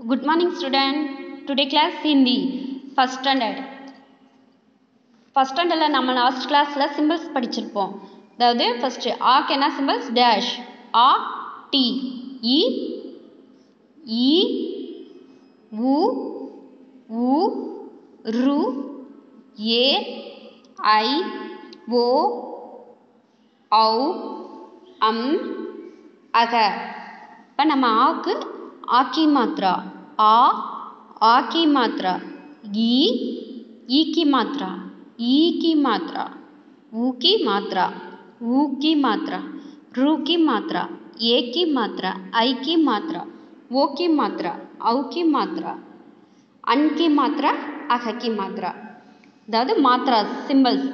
Good morning student. Today class Hindi first standard. First ஸ்டாண்டர்டில் நம்ம last கிளாஸில் symbols படிச்சிருப்போம் அதாவது ஃபஸ்ட்டு ஆக்கு என்ன சிம்பிள்ஸ் டேஷ் ஆ டி இ இ உ உ ரு ஏ ஐ ஓ ஔ அம் அக இப்போ நம்ம ஆக்கு ஆக்கி மாத்ரா ஆ ஆக்கி மாத்ரா ஈ ஈக்கி மாத்ரா ई की मात्रा ऊ की मात्रा ऊ की मात्रा रू की मात्रा ए की मात्रा आई की मात्रा ओ की मात्रा औ की मात्रा अन की मात्रा अह की मात्रा அதாவது மாத்ராஸ் சிம்பிள்ஸ்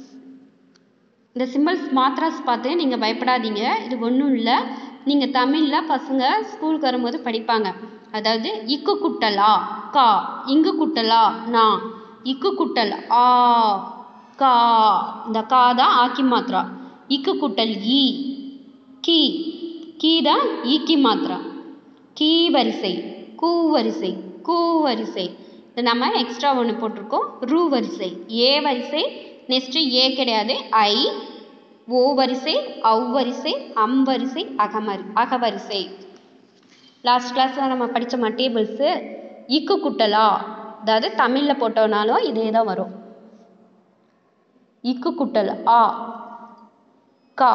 இந்த சிம்பிள்ஸ் மாத்ராஸ் பார்த்து நீங்கள் பயப்படாதீங்க இது ஒன்றும் இல்லை நீங்கள் தமிழில் பசங்க ஸ்கூலுக்கு வரும்போது படிப்பாங்க அதாவது இக்கு குட்டலா கா இங்கு குட்டலா நான் இக்கு குட்டல் ஆ கா இந்த கா தான் ஆக்கி மாத்ரா இக்கு குட்டல் ஈ கீ கீ தான் ஈக்கி மாத்ரா கீ வரிசை கூ வரிசை கூ வரிசை இது நம்ம எக்ஸ்ட்ரா ஒன்று போட்டிருக்கோம் ரூ வரிசை ஏ வரிசை நெக்ஸ்ட்டு ஏ கிடையாது ஐ ஓ வரிசை ஔ வரிசை அம் வரிசை அகமரி அகவரிசை லாஸ்ட் கிளாஸில் நம்ம படித்தோமா டேபிள்ஸு இக்கு குட்டலா அதாவது தமிழில் போட்டோம்னாலும் இதே தான் வரும் இக்கு குட்டல் ஆ கா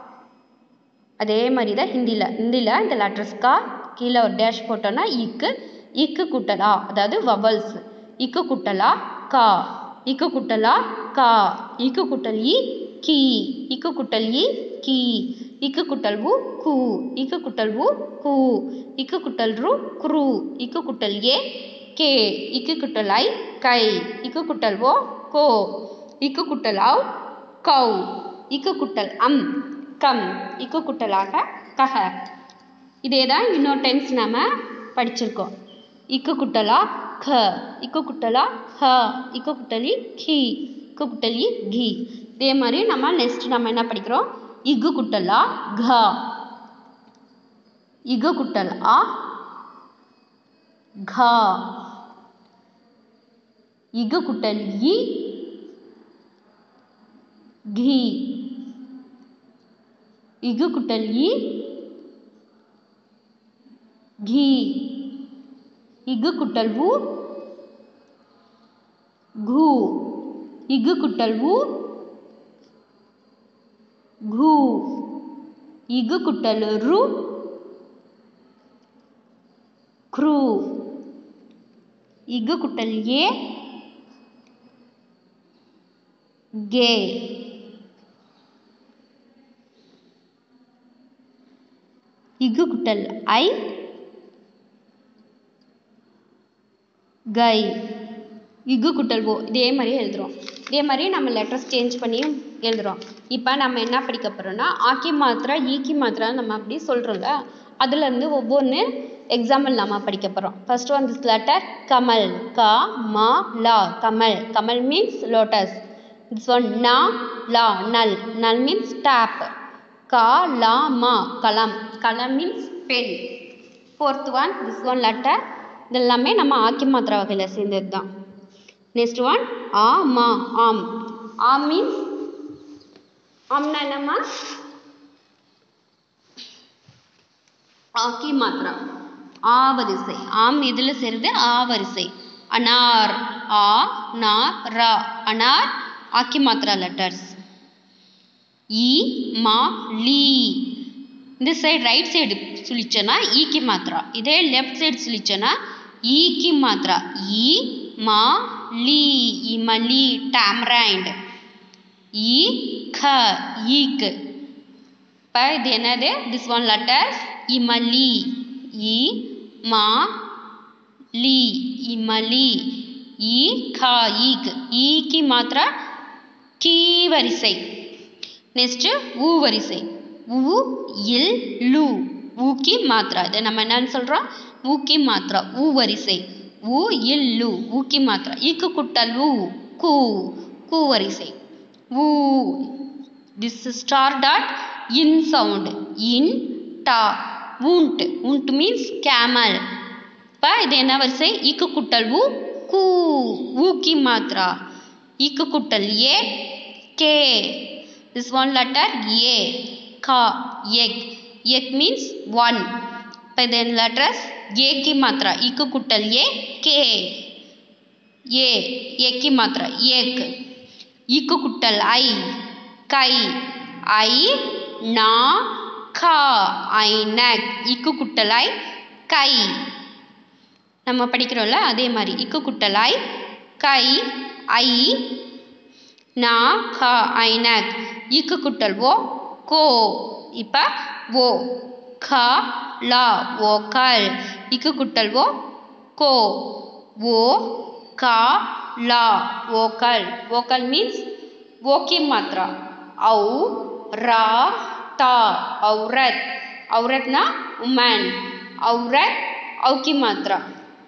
அதே மாதிரி தான் ஹிந்தியில் ஹிந்தியில் இந்த லெட்டர்ஸ் கா கீழே ஒரு டேஷ் போட்டோன்னா இக்கு இக்கு குட்டலா அதாவது வவல்ஸ் இக்கு குட்டலா கா இக்கு குட்டலா கா இக்கு குட்டல் இ கீ இக்கு குட்டல் இ கீ இக்கு குட்டல் உ கூ இக்கு குட்டல் உ கூ இக்கு குட்டல் ரு குரு இக்கு குட்டல் ஏ கே இக்கு குட்டல் ஐ கை இக்கு குட்டல் ஓ கோ இக்கு குட்டல் ஆவ் கௌ இக்கு குட்டல் அம் கம் இக்கு குட்டலாக கக இதே தான் இன்னொரு டைம்ஸ் நம்ம படிச்சிருக்கோம் இக்கு குட்டலா க இக்கு குட்டலா ஹ இக்கு குட்டலி கி இக்கு குட்டலி கி இதே மாதிரி நம்ம நெக்ஸ்ட் நம்ம என்ன படிக்கிறோம் இக்கு குட்டலா க இக்கு குட்டல் ஆ घ इग कुटल ई घी इग कुटल ई घी इग कुटल वू घू इग कुटल वू घू इग कुटल रू क्रू இகு குட்டல் ஏ கே இகு குட்டல் ஐ கை இகு குட்டல் ஓ இதே மாதிரி எழுதுகிறோம் இதே மாதிரி நம்ம லெட்டர்ஸ் சேஞ்ச் பண்ணியும் எழுதுகிறோம் இப்போ நம்ம என்ன படிக்க போகிறோம்னா ஆக்கி மாத்திரா ஈக்கி மாத்திரா நம்ம அப்படி சொல்கிறோம்ல அதுலேருந்து ஒவ்வொன்று எக்ஸாம்பிள் நம்ம படிக்க போகிறோம் ஃபர்ஸ்ட் ஒன் திஸ் லெட்டர் கமல் க ம லா கமல் கமல் மீன்ஸ் லோட்டஸ் திஸ் ஒன் நா லா நல் நல் மீன்ஸ் டேப் கா லா மா கலம் கலம் means pen fourth one this one letter இது எல்லாமே நம்ம ஆக்கி மாத்திரை வகையில் சேர்ந்தது தான் நெக்ஸ்ட் ஒன் ஆ மா ஆம் ஆம் மீன்ஸ் ஆம்னா என்னம்மா ஆக்கி மாத்திரா ஆ வரிசை ஆம் இதில் சேருது ஆ வரிசை அனார் ஆ நா ரா அனார் ஆக்கி மாத்திரா லெட்டர்ஸ் இ மா லீ இந்த சைடு ரைட் சைடு சொல்லிச்சோன்னா ஈக்கி மாத்திரா இதே லெஃப்ட் சைடு சொல்லிச்சோன்னா ஈக்கி மாத்திரா இ மா லீ இமலி டாம்ரைண்ட் இ க ஈக்கு இப்போ இது என்னது திஸ் ஒன் லெட்டர்ஸ் இமலி இ மா லி இமலி இ கா ஈக் ஈக்கு மாத்திரா கீ வரிசை நெக்ஸ்ட்டு ஊ வரிசை உ இல் லு ஊக்கி மாத்திரா இதை நம்ம என்னன்னு சொல்கிறோம் ஊக்கி மாத்திரா ஊ வரிசை உ இல் லு ஊக்கி மாத்திரா ஈக்கு குட்டல் ஊ கூ கூ வரிசை ஊ this star dot in sound in டா ஊண்ட் ஊண்ட் மீன்ஸ் கேமல் இப்போ இது என்ன வரிசை இக்கு குட்டல் உ கூ ஊக்கி மாத்ரா இக்கு குட்டல் ஏ கே திஸ் ஒன் லெட்டர் ஏ கா எக் எக் மீன்ஸ் ஒன் இப்போ இது லெட்டர்ஸ் ஏக்கி மாத்ரா இக்கு குட்டல் ஏ கே ஏ ஏக்கி மாத்ரா ஏக் இக்கு குட்டல் ஐ கை ஐ நா கா ஐநக் இக்கு குட்டல் ஐ கை நம்ம படிக்கிறோம்ல அதே மாதிரி இக்கு குட்டல் ஐ கை ஐ நா கா ஐநக் இக்கு குட்டல் ஓ கோ இப்போ ஓ கா லா ஓக்கல் இக்கு குட்டல் ஓ கோ ஓ கா லா ஓக்கல் ஓக்கல் மீன்ஸ் ஓகே மாத்ரா ஔ ரா தா ஔரத் ஔரத்னா உமன் ஔரத் ஔக்கி மாத்ரா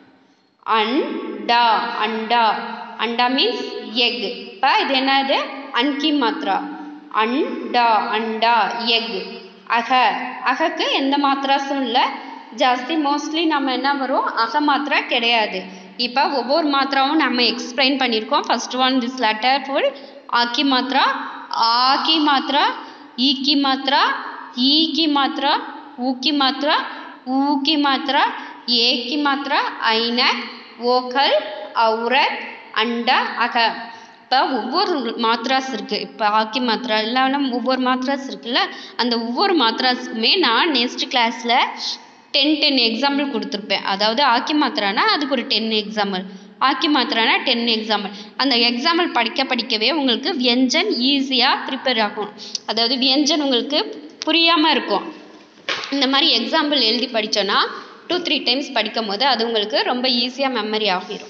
அண்டா அண்டா அண்டா மீன்ஸ் எக் இப்போ இது என்னது அன்கி மாத்ரா அண்டா அண்டா எக் அக அகக்கு எந்த மாத்திராஸும் இல்லை ஜாஸ்தி மோஸ்ட்லி நம்ம என்ன வரும் அக மாத்திரா கிடையாது இப்போ ஒவ்வொரு மாத்திராவும் நம்ம எக்ஸ்பிளைன் பண்ணியிருக்கோம் first one this letter full ஆக்கி மாத்திரா ஆக்கி மாத்திரா ஈக்கி மாத்திரா ஈக்கி மாத்திரா ஊக்கி மாத்திரா ஊக்கி மாத்திரா ஏக்கி மாத்திரா ஐனக் ஓக்கல் ஔரத் அண்டா அக இப்போ ஒவ்வொரு மாத்ராஸ் இருக்குது இப்போ ஆக்கி மாத்ரா இல்லைனா ஒவ்வொரு மாத்ராஸ் இருக்குல்ல அந்த ஒவ்வொரு மாத்ராஸுக்குமே நான் நெக்ஸ்ட் கிளாஸில் டென் டென் எக்ஸாம்பிள் கொடுத்துருப்பேன் அதாவது ஆக்கி மாத்திரானா அதுக்கு ஒரு டென் எக்ஸாம்பிள் ஆக்கி மாத்திரானா டென் எக்ஸாம்பிள் அந்த எக்ஸாம்பிள் படிக்க படிக்கவே உங்களுக்கு வியஞ்சன் ஈஸியாக ப்ரிப்பேர் ஆகும் அதாவது வியஞ்சன் உங்களுக்கு புரியாமல் இருக்கும் இந்த மாதிரி எக்ஸாம்பிள் எழுதி படித்தோன்னா டூ த்ரீ டைம்ஸ் படிக்கும் போது அது உங்களுக்கு ரொம்ப ஈஸியாக மெமரி ஆகிரும்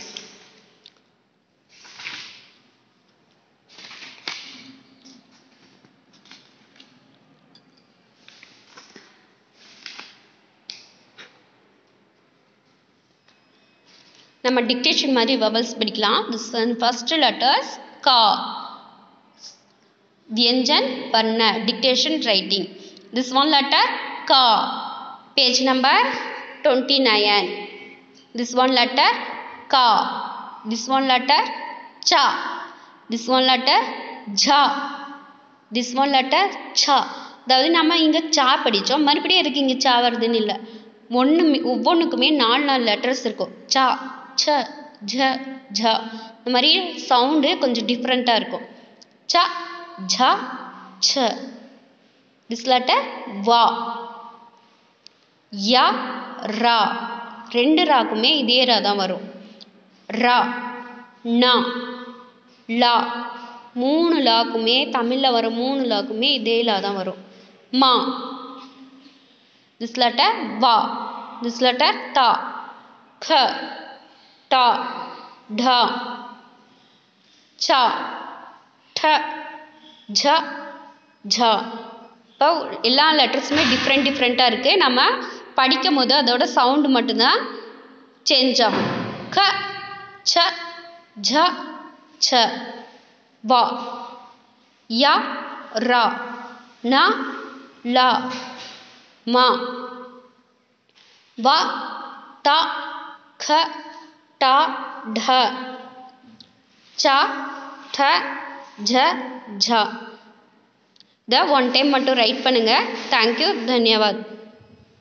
நம்ம டிக்டேஷன் மாதிரி வவல்ஸ் படிக்கலாம் திஸ் ஃபர்ஸ்ட் லெட்டர்ஸ் கா வியஞ்சன் வர்ண dictation writing this one letter கா page number twenty nine this one letter கா திஸ் ஒன் லெட்டர் சா திஸ் ஒன் லெட்டர் ஜா திஸ் ஒன் லெட்டர் சா அதாவது நம்ம இங்கே சா படித்தோம் மறுபடியும் எதுக்கு இங்கே சா வருதுன்னு இல்லை ஒன்று ஒவ்வொன்றுக்குமே நாலு நாலு லெட்டர்ஸ் இருக்கும் சா ச ஜ ஜ இந்த மாதிரி சவுண்டு கொஞ்சம் டிஃப்ரெண்ட்டாக இருக்கும் ச ஜ ச திஸ் லெட்டர் வா யா ரா ரெண்டு ராக்குமே இதே ரா தான் வரும் ரா நா லா மூணு லாக்குமே தமிழில் வர மூணு லாக்குமே இதே லா தான் வரும் மா திஸ் லெட்டர் வா திஸ் லெட்டர் தா க டா ட சா ட ஜ ஜ இப்போ எல்லா லெட்டர்ஸுமே டிஃப்ரெண்ட் டிஃப்ரெண்ட்டாக இருக்குது நம்ம படிக்கும் போது அதோட சவுண்டு மட்டும்தான் சேஞ்ச் ஆகும் க ச ஜ ச வா யா ரா ந லா மா வா தா க டா ட சா ட ஜ ஜ இதை ஒன் டைம் மட்டும் ரைட் பண்ணுங்கள் தேங்க்யூ தன்யவாத்